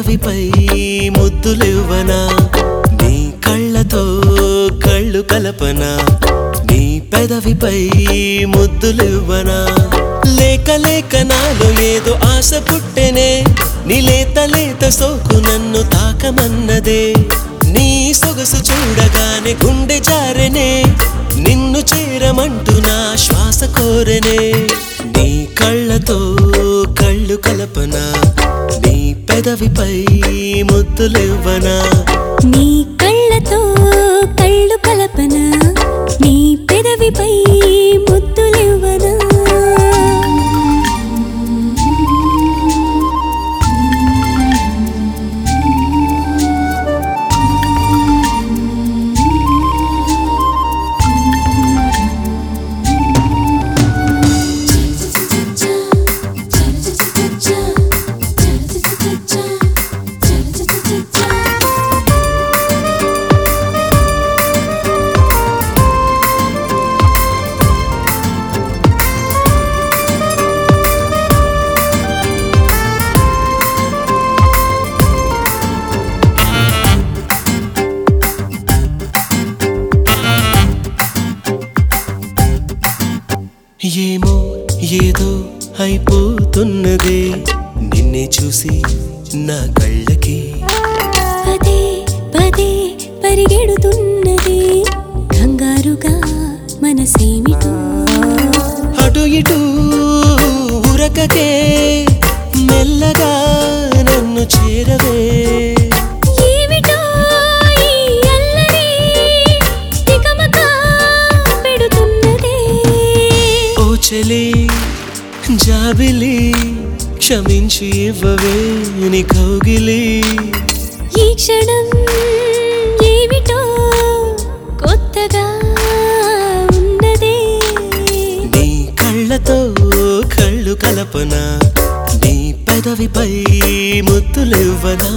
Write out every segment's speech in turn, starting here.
పెదవిపై ముద్దులివ్వనా నీ కళ్ళతో కళ్ళు కలపనా నీ పెదవిపై ముద్దులివ్వనా లేక లేక నాలో ఏదో ఆశ పుట్టెనే నీ లేత లేత సోకు నన్ను తాకమన్నదే నీ సొగసు చూడగానే గుండె జారెనే నిన్ను చేరమంటూ నా శ్వాస కోరెనే నీ కళ్ళతో కళ్ళు కలపనా నీ పెదవిపై ముద్దులివ్వనా నీ కళ్ళతో కళ్ళు కలపన నీ పెదవిపై ముద్దులివ్వనా ఏమో ఏదో అయిపోతున్నదే నిన్నే చూసి నా కళ్ళకి పదే పదే పరిగెడుతున్నది కంగారుగా మనసేమిటో అటు ఇటు ఉరకకే మెల్లగా నన్ను చేరవే ఏమిటో ఈ అల్లరి తికమక పెడుతున్నదే ఓ చెలి జాబిలి క్షమించి ఇవ్వవే నీ కౌగిలి ఈ క్షణం ఏమిటో కొత్తగా ఉన్నదే నీ కళ్ళతో కళ్ళు కలపనా నీ పెదవిపై ముద్దులివ్వనా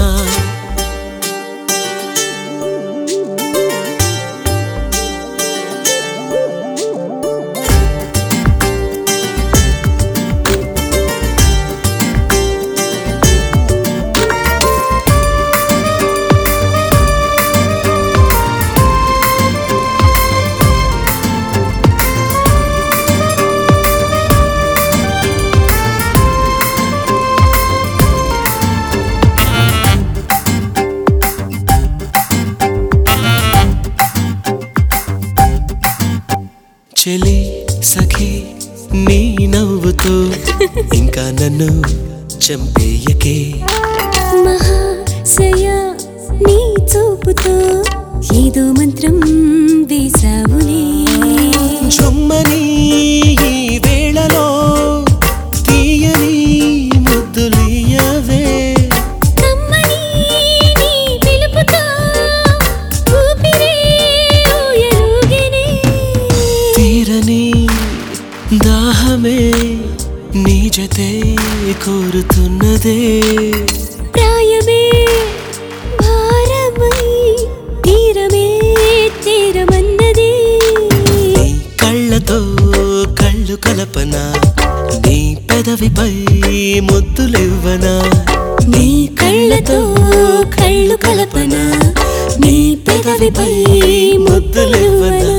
చెలి సఖి నీ నవ్వుతో ఇంకా నన్ను చంపేయకే మహాశయ నీ చూపుతో ఏదో మంత్రం వేసావులే చుమ్మని ఈ వేళలో తీయని ముద్దులియవే కమ్మని నీ పిలుపుతో ఊపిరే ఊయలూగెనే. తీరని దాహమే నీ జతే కోరుతున్నదే ప్రాయమే భారమై తీరమే తీరమన్నది నీ కళ్ళతో కళ్ళు కలపనా నీ పెదవిపై ముద్దులివ్వనా నీ కళ్ళతో కళ్ళు కలపన నీ పెదవిపై ముద్దులివ్వనా